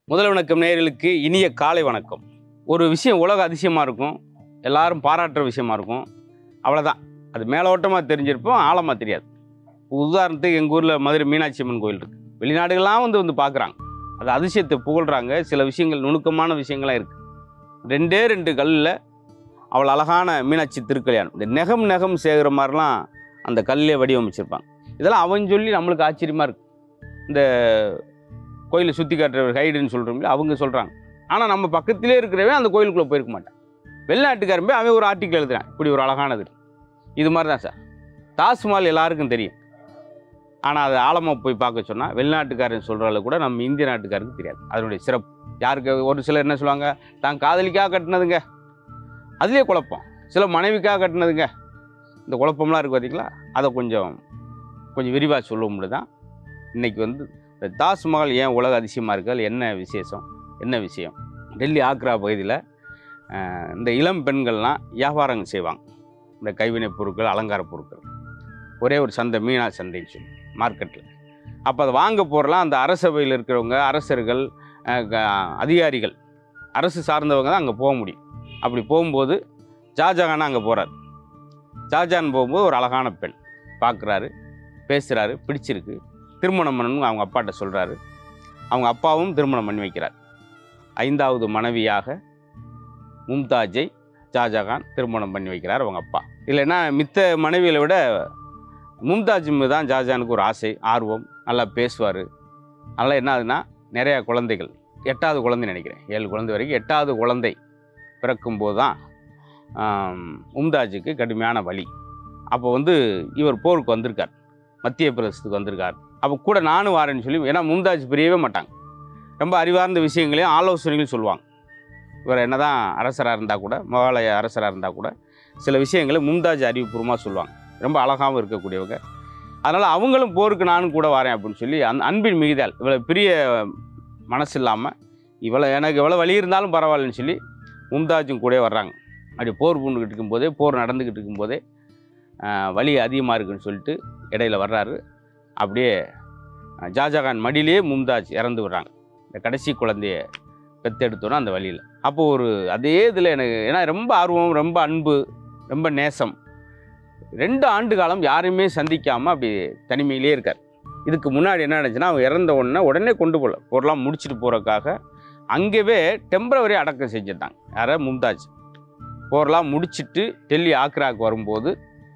முதல் வணக்கம் நேயர்களுக்கு இனிய காலை வணக்கம் ஒரு விஷயம் உலக அதிசயமாக இருக்கும் எல்லாரும் பாராட்டுற விஷயமா இருக்கும் அவ்வளோதான் அது மேலோட்டமாக தெரிஞ்சிருப்போம் ஆழமாக தெரியாது உதாரணத்துக்கு எங்கள் ஊரில் மதுரை மீனாட்சி அம்மன் கோயில் இருக்குது வெளிநாடுகள்லாம் வந்து வந்து பார்க்குறாங்க அது அதிசயத்தை புகழ்கிறாங்க சில விஷயங்கள் நுணுக்கமான விஷயங்கள்லாம் இருக்குது ரெண்டே ரெண்டு கல்லில் அவ்வளோ அழகான மீனாட்சி திருக்கல்யாணம் இந்த நெகம் நெகம் சேகிற மாதிரிலாம் அந்த கல்லே வடிவமைச்சிருப்பாங்க இதெல்லாம் அவன் சொல்லி நம்மளுக்கு ஆச்சரியமாக இருக்குது இந்த கோயிலை சுற்றி காட்டுறவர் கைடுன்னு சொல்கிறோம்ல அவங்க சொல்கிறாங்க ஆனால் நம்ம பக்கத்திலே இருக்கிறவன் அந்த கோயிலுக்குள்ளே போயிருக்க மாட்டான் வெளிநாட்டுக்காரன் போய் அவன் ஒரு ஆர்டிக்கல் எழுதுறான் இப்படி ஒரு அழகானது இருக்கு. இது மாதிரி தான் சார் தாஜ்மஹால் எல்லாருக்கும் தெரியும் ஆனால் அது ஆழமாக போய் பார்க்க சொன்னால் வெளிநாட்டுக்காரன் சொல்கிற அளவு கூட நம்ம இந்திய நாட்டுக்காருக்கு தெரியாது அதனுடைய சிறப்பு யாருக்கு ஒரு சிலர் என்ன சொல்லுவாங்க தான் காதலிக்காக கட்டினதுங்க அதுலேயே குழப்பம் சில மனைவிக்காக கட்டினதுங்க இந்த குழப்பம்லாம் இருக்குது பார்த்தீங்களா அதை கொஞ்சம் கொஞ்சம் விரிவாக சொல்லுவோம்னு தான் இன்றைக்கி வந்து இந்த தாஜ்மஹால் ஏன் உலக அதிசயமாக இருக்குது அதில் என்ன விசேஷம் என்ன விஷயம் டெல்லி ஆக்ரா பகுதியில் அஹ், இந்த இளம் பெண்கள்லாம் வியாபாரம் செய்வாங்க இந்த கைவினைப் பொருட்கள் அலங்கார பொருட்கள் ஒரே ஒரு சந்தை மீனா சந்தைன்னு சொல்லி மார்க்கெட்டில் அப்போ அதை வாங்க போகிறலாம் அந்த அரசவையில் இருக்கிறவங்க அரசர்கள் அஹ், க- அதிகாரிகள் அரசு சார்ந்தவங்க தான் அங்கே போக முடியும் அப்படி போகும்போது ஷாஜகான் அங்கே போகிறார் ஷாஜகான் போகும்போது ஒரு அழகான பெண் பார்க்குறாரு பேசுகிறாரு பிடிச்சிருக்கு திருமணம் பண்ணணும்னு அவங்க அப்பாட்ட சொல்கிறாரு அவங்க அப்பாவும் திருமணம் பண்ணி வைக்கிறார் ஐந்தாவது மனைவியாக மும்தாஜை ஷாஜகான் திருமணம் பண்ணி வைக்கிறார் அவங்க அப்பா இல்லைன்னா மித்த மனைவிகளை விட மும்தாஜ் மீது தான் ஷாஜகானுக்கு ஒரு ஆசை ஆர்வம் நல்லா பேசுவார் அதனால் என்ன ஆகுதுன்னா நிறையா குழந்தைகள் எட்டாவது குழந்தை நினைக்கிறேன் ஏழு குழந்தை வரைக்கும் எட்டாவது குழந்தை பிறக்கும்போது தான் ஆம், மும்தாஜுக்கு கடுமையான வலி அப்போ வந்து இவர் போருக்கு வந்திருக்கார் மத்திய பிரதேசத்துக்கு வந்திருக்கார் அப்போ கூட நானும் வரேன்னு சொல்லி ஏன்னா மும்தாஜ் பிரியவே மாட்டாங்க ரொம்ப அறிவார்ந்த விஷயங்களையும் ஆலோசனைகளையும் சொல்லுவாங்க இவர் என்னதான் அரசராக இருந்தால் கூட மகாலய அரசராக இருந்தால் கூட சில விஷயங்களை மும்தாஜ் அறிவுபூர்வமாக சொல்லுவாங்க ரொம்ப அழகாகவும் இருக்கக்கூடியவங்க அதனால் அவங்களும் போருக்கு நானும் கூட வரேன் அப்படின்னு சொல்லி அந் அன்பின் மிகுதால் இவ்வளோ பெரிய மனசு இல்லாமல் இவ்வளோ எனக்கு எவ்வளோ வழி இருந்தாலும் பரவாயில்லன்னு சொல்லி மும்தாஜும் கூட வர்றாங்க அப்படி போர் பூண்டுக்கிட்டு இருக்கும்போதே போர் நடந்துக்கிட்டு இருக்கும்போதே ஆஹ், வலி அதிகமாக இருக்குன்னு சொல்லிட்டு இடையில வர்றாரு அப்படியே அஹ், ஷாஜகான் மடியிலேயே மும்தாஜ் இறந்து விடுறாங்க இந்த கடைசி குழந்தைய பெத்தெடுத்தோன்னா அந்த வழியில் அப்போ ஒரு அதே இதில் எனக்கு ஏன்னா ரொம்ப ஆர்வம் ரொம்ப அன்பு ரொம்ப நேசம் ரெண்டு ஆண்டு காலம் யாரையுமே சந்திக்காமல் அப்படி தனிமையிலே இருக்கார் இதுக்கு முன்னாடி என்ன நடந்துச்சுன்னா அவங்க இறந்த உடனே உடனே கொண்டு போகல பொருளாக முடிச்சுட்டு போகிறதுக்காக அங்கேவே டெம்பரவரி அடக்கம் செஞ்சிருந்தாங்க யாரை மும்தாஜ் போரெல்லாம் முடிச்சிட்டு டெல்லி ஆக்ராவுக்கு வரும்போது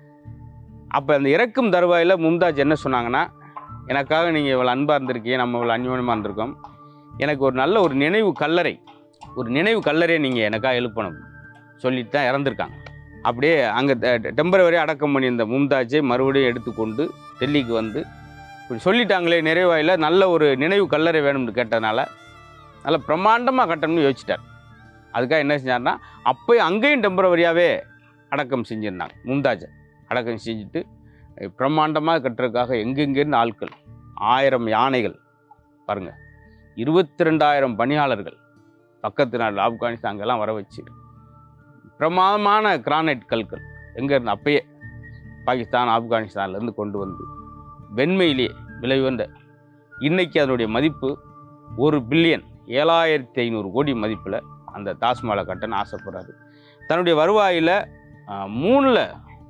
அப்போ அந்த இறக்கும் தருவாயில் மும்தாஜ் என்ன சொன்னாங்கன்னா எனக்காக நீங்கள் இவ்வளோ அன்பாக இருந்திருக்கீங்க நம்ம இவ்வளோ அந்யோன்யமாக இருந்திருக்கோம் எனக்கு ஒரு நல்ல ஒரு நினைவு கல்லறை ஒரு நினைவு கல்லறையை நீங்கள் எனக்காக எழுப்பணும் சொல்லிட்டு தான் இறந்துருக்காங்க அப்படியே அங்கே டெம்பரவரி அடக்கம் பண்ணியிருந்த மும்தாஜை மறுபடியும் எடுத்துக்கொண்டு டெல்லிக்கு வந்து இப்படி சொல்லிட்டாங்களே நிறைவாயில் நல்ல ஒரு நினைவு கல்லறை வேணும்னு கேட்டதுனால நல்ல பிரம்மாண்டமாக கட்டணும்னு யோசிச்சிட்டார் அதுக்காக என்ன செஞ்சார்னா அப்போ அங்கேயும் டெம்பரவரியாகவே அடக்கம் செஞ்சுருந்தாங்க மும்தாஜை அடக்கம் செஞ்சுட்டு பிரம்மாண்டமாக கட்டுறதுக்காக எங்கெங்கேருந்து ஆட்கள் ஆயிரம் யானைகள் பாருங்கள் இருபத்தி ரெண்டாயிரம் பணியாளர்கள் பக்கத்து நாடு ஆப்கானிஸ்தான் அங்கெல்லாம் வர வச்சு பிரமாதமான கிரானைட் கற்கள் எங்கேருந்து அப்பயே பாகிஸ்தான் ஆப்கானிஸ்தான்லேருந்து கொண்டு வந்து வெண்மையிலே விலை உயர்ந்த இன்னைக்கு அதனுடைய மதிப்பு ஒரு பில்லியன் ஏழாயிரத்தி ஐநூறு கோடி மதிப்பில் அந்த தாஜ்மஹாலை கட்டணும்னு ஆசைப்படுறாரு தன்னுடைய வருவாயில் மூணில்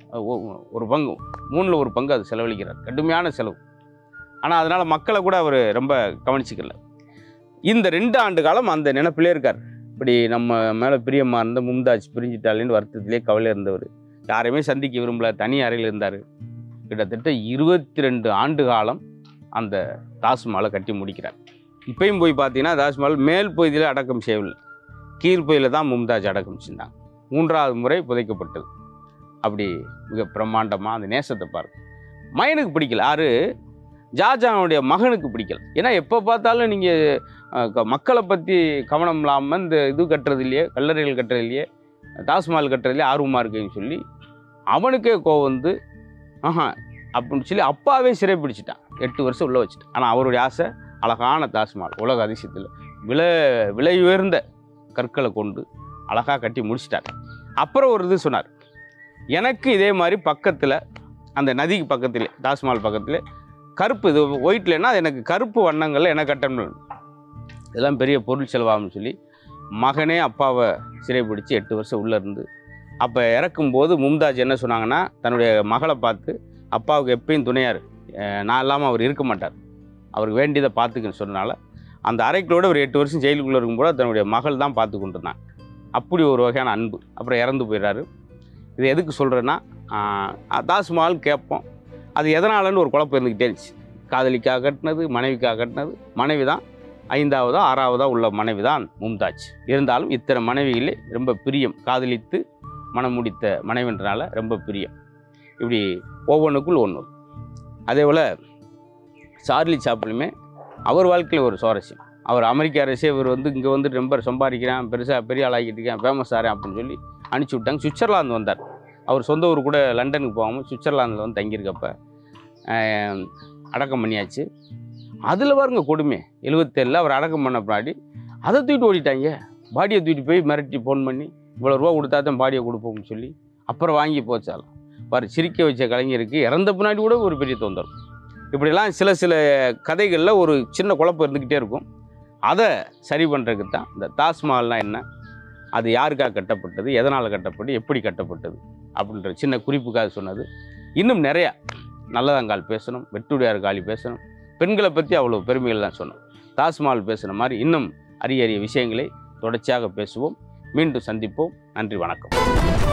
ஒரு பங்கு மூணில் ஒரு பங்கு அது செலவழிக்கிறார் கடுமையான செலவு ஆனால் அதனால் மக்களை கூட அவர் ரொம்ப கவனிச்சிக்கல இந்த ரெண்டு ஆண்டு காலம் அந்த நினப்பிலே இருக்கார் இப்படி நம்ம மேலே பிரியமாக இருந்த மும்தாஜ் பிரிஞ்சிட்டாலேன்னு வருத்தத்திலே கவலை இருந்தவர் யாரையுமே சந்திக்க விரும்பல தனி அறையில் இருந்தார் கிட்டத்தட்ட இருபத்தி ரெண்டு ஆண்டு காலம் அந்த தாஜ்மஹாலை கட்டி முடிக்கிறார் இப்பயும் போய் பார்த்தீங்கன்னா தாஜ்மஹால் மேல் பகுதியில் அடக்கம் செய்யவில்லை கீழ்ப்பகுதியில் தான் மும்தாஜ் அடக்கம் செஞ்சாங்க மூன்றாவது முறை புதைக்கப்பட்டது அப்படி மிக பிரம்மாண்டமாக அந்த நேசத்தை பாருங்க மகனுக்கு பிடிக்கல யாரு ஜாஜானுடைய மகனுக்கு பிடிக்கல ஏன்னா எப்போ பார்த்தாலும் நீங்கள் மக்களை பற்றி கவனம் இல்லாமல் இந்த இது கட்டுறதுலையே கல்லறைகள் கட்டுறதுலையே தாஜ்மஹால் கட்டுறதுலையே ஆர்வமாக இருக்குன்னு சொல்லி அவனுக்கே கோவம் வந்து ஆஹா அப்படின்னு சொல்லி அப்பாவே சிறை பிடிச்சிட்டான் எட்டு வருஷம் உள்ளே வச்சுட்டான் ஆனால் அவருடைய ஆசை அழகான தாஜ்மஹால் உலக அதிசயத்தில் விலை விலை உயர்ந்த கற்களை கொண்டு அழகாக கட்டி முடிச்சிட்டார் அப்புறம் ஒரு இது சொன்னார் எனக்கு இதே மாதிரி பக்கத்தில் அந்த நதிக்கு பக்கத்தில் தாஜ்மஹால் பக்கத்தில் கருப்பு இது ஒயிட்லன்னா அது எனக்கு கருப்பு வண்ணங்களில் எனக்கு கட்டணும் இதெல்லாம் பெரிய பொருள் செலவாகும்னு சொல்லி மகனே அப்பாவை சிறைப்பிடிச்சு எட்டு வருஷம் உள்ளே இருந்து அப்போ இறக்கும்போது மும்தாஜ் என்ன சொன்னாங்கன்னா தன்னுடைய மகளை பார்த்து அப்பாவுக்கு எப்பயும் துணையார் நான் இல்லாமல் அவர் இருக்க மாட்டார் அவருக்கு வேண்டியதை பார்த்துக்குன்னு சொன்னனால அந்த அறைக்குள்ளோட ஒரு எட்டு வருஷம் ஜெயிலுக்குள்ளே இருக்கும்போது தன்னுடைய மகள் தான் பார்த்து கொண்டிருந்தாங்க அப்படி ஒரு வகையான அன்பு அப்புறம் இறந்து போயிடுறாரு இது எதுக்கு சொல்கிறேன்னா தாஸ்மஹால் கேட்போம் அது எதனாலன்னு ஒரு குழப்பம் இருந்துக்கிட்டே இருந்துச்சு காதலிக்காக கட்டினது மனைவிக்காக கட்டினது மனைவி தான் ஐந்தாவதோ ஆறாவதோ உள்ள மனைவி தான் மும்தாஜ் இருந்தாலும் இத்தனை மனைவிகளே ரொம்ப பிரியம் காதலித்து மனம் முடித்த மனைவின்றனால ரொம்ப பிரியம் இப்படி ஒவ்வொன்றுக்குள் ஒன்று அதே போல் சார்லி சாப்பிளுமே அவர் வாழ்க்கையில் ஒரு சுவாரஸ்யம் அவர் அமெரிக்க அரசே இவர் வந்து இங்கே வந்து ரொம்ப சம்பாதிக்கிறான் பெருசாக பெரிய ஆளாகிட்டு இருக்கேன் ஃபேமஸ் ஆகிறேன் அப்படின்னு சொல்லி அனுப்பிச்சி விட்டாங்க சுவிட்சர்லாந்து வந்தார் அவர் சொந்த ஊர் கூட லண்டனுக்கு போகாமல் சுவிட்சர்லாந்தில் வந்து தங்கியிருக்கப்ப ஆஹ், அடக்கம் பண்ணியாச்சு அதில் பாருங்க கொடுமை எழுபத்தேழில் அவர் அடக்கம் பண்ண பின்னாடி அதை தூக்கிட்டு ஓடிட்டாங்க பாடியை தூக்கிட்டு போய் மிரட்டி ஃபோன் பண்ணி இவ்வளோ ரூபா கொடுத்தா தான் பாடியை கொடுப்போம்னு சொல்லி அப்புறம் வாங்கி போச்சாலும் பாரு சிரிக்க வச்ச கலைஞருக்கு இறந்த பின்னாடி கூட ஒரு பெரிய தொந்தரவு இப்படிலாம் சில சில கதைகளில் ஒரு சின்ன குழப்பம் இருந்துக்கிட்டே இருக்கும் அதை சரி பண்ணுறதுக்கு தான் இந்த தாஜ்மஹால்னால் என்ன அது யாருக்காக கட்டப்பட்டது எதனால் கட்டப்பட்டு எப்படி கட்டப்பட்டது அப்படின்ற சின்ன குறிப்புக்காக சொன்னது இன்னும் நிறையா நல்லதங்கால் பேசணும் வெட்டுடையார் காலி பேசணும் பெண்களை பற்றி அவ்வளோ பெருமைகள் தான் சொன்னோம் தாஜ்மஹால் பேசுன மாதிரி இன்னும் அரிய அரிய விஷயங்களை தொடர்ச்சியாக பேசுவோம் மீண்டும் சந்திப்போம் நன்றி வணக்கம்